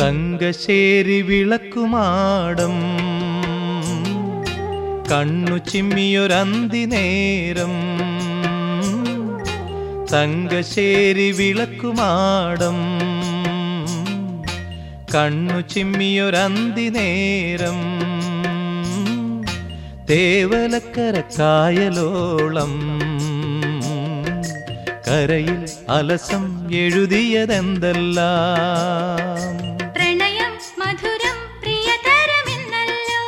തങ്കശ്ശേരി വിളക്കുമാടം കണ്ണു ചിമ്മിയൊരന്തി നേരം തങ്കശ്ശേരി വിളക്കുമാടം കണ്ണു ചിമ്മിയൊരന്തി നേരം തേവലക്കര കായലോളം കരയിൽ അലസം എഴുതിയതെന്തെല്ലാം പ്രണയം മധുരം പ്രിയതരമെന്നല്ലോ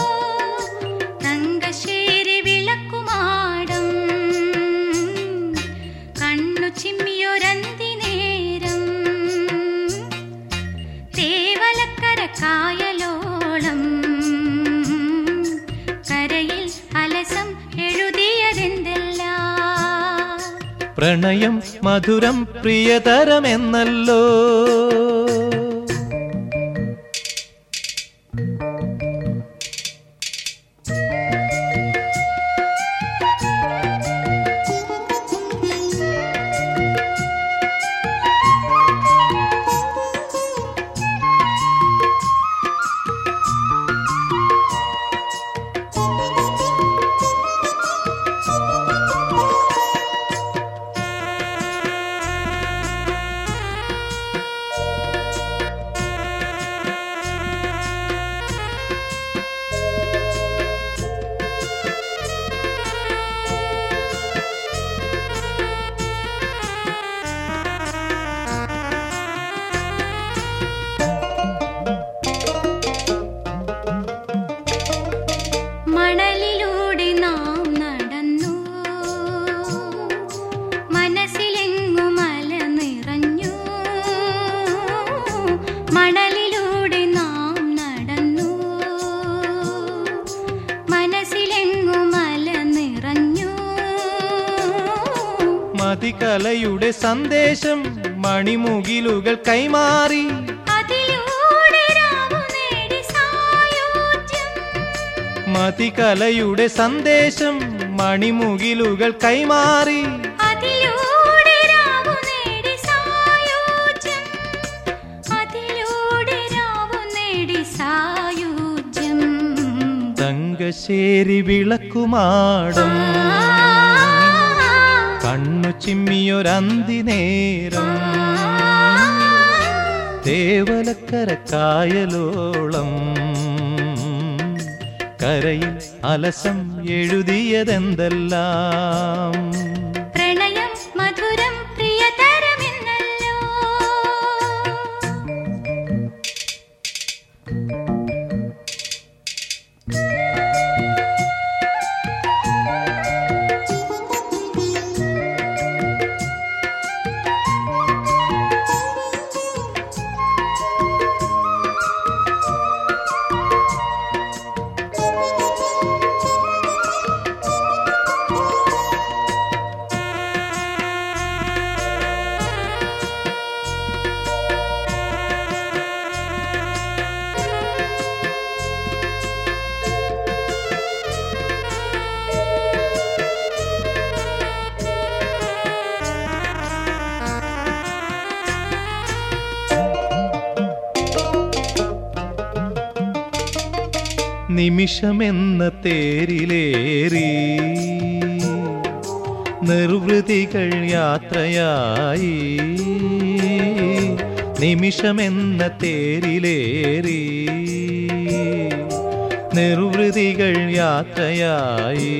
തങ്കശ്ശേരി വിളക്കുമാടം കണ്ണു ചിമ്മിയൊരന്തി നേരം തേവലക്കര കായലോളം കരയിൽ അലസം എഴുതിയതെന്തെല്ലാം പ്രണയം മധുരം പ്രിയതരമെന്നല്ലോ മണലിലൂടെ നാം നടന്നു മനസ്സിലെങ്ങു മല നിറഞ്ഞു മണലിലൂടെ നാം നടന്നു മനസ്സിലെങ്ങു മല നിറഞ്ഞു മതികലയുടെ സന്ദേശം മണിമുകിലുകൾ കൈമാറി അതിലൂടെ രാവു നേടി സായോജ്യം മതികലയുടെ സന്ദേശം മണിമുകിലുകൾ കൈമാറി അതിലൂടെ രാവു നേടി സായോജ്യം അതിലൂടെ രാവു നേടി സായോജ്യം തങ്കശ്ശേരി വിളക്കുമാടം കണ്ണു ചിമ്മിയൊരന്തി നേരം തേവലക്കര കായലോളം കരയിൽ അലസം എഴുതിയതെന്തെല്ലാം പ്രണയം മധുരം പ്രിയതരമെന്നല്ലോ നിമിഷമെന്ന തേരിലേറി നിർവൃതികൾ യാത്രയായി നിമിഷമെന്ന തേരിലേറി നിർവൃതികൾ യാത്രയായി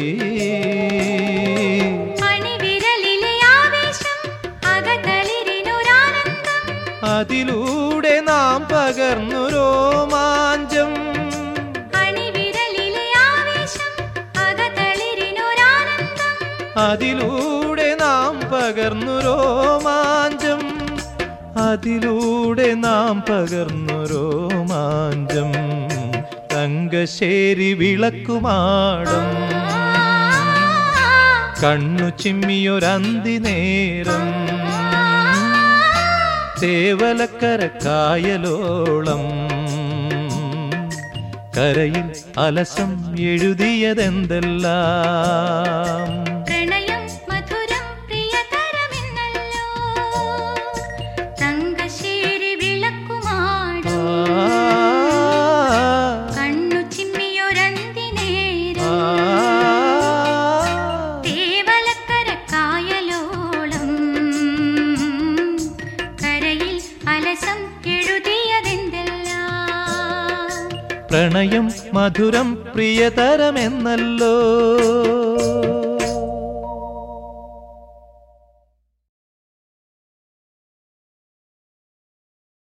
അണിവിരലിലെ ആവേശം അകതളിരിനൊരാനന്ദം അതിലൂടെ നാം പകർന്നു രോമാഞ്ചം അണിവിരലിലെ ആവേശം അകതളിരിനൊരാനന്ദം അതിലൂടെ നാം പകർന്നു രോമാഞ്ചം അതിലൂടെ നാം പകർന്നു രോമാഞ്ചം തങ്കശ്ശേരി വിളക്കുമാടം കണ്ണു ചിമ്മിയൊരന്തി നേരം തേവലക്കര കായലോളം കരയിൽ അലസം എഴുതിയതെന്തെല്ലാം പ്രണയം മധുരം പ്രിയതരമെന്നല്ലോ തങ്കശ്ശേരി വിളക്കുമാടം എഴുതിയതെന്തെല്ലാം പ്രണയം മധുരം പ്രിയതരമെന്നല്ലോ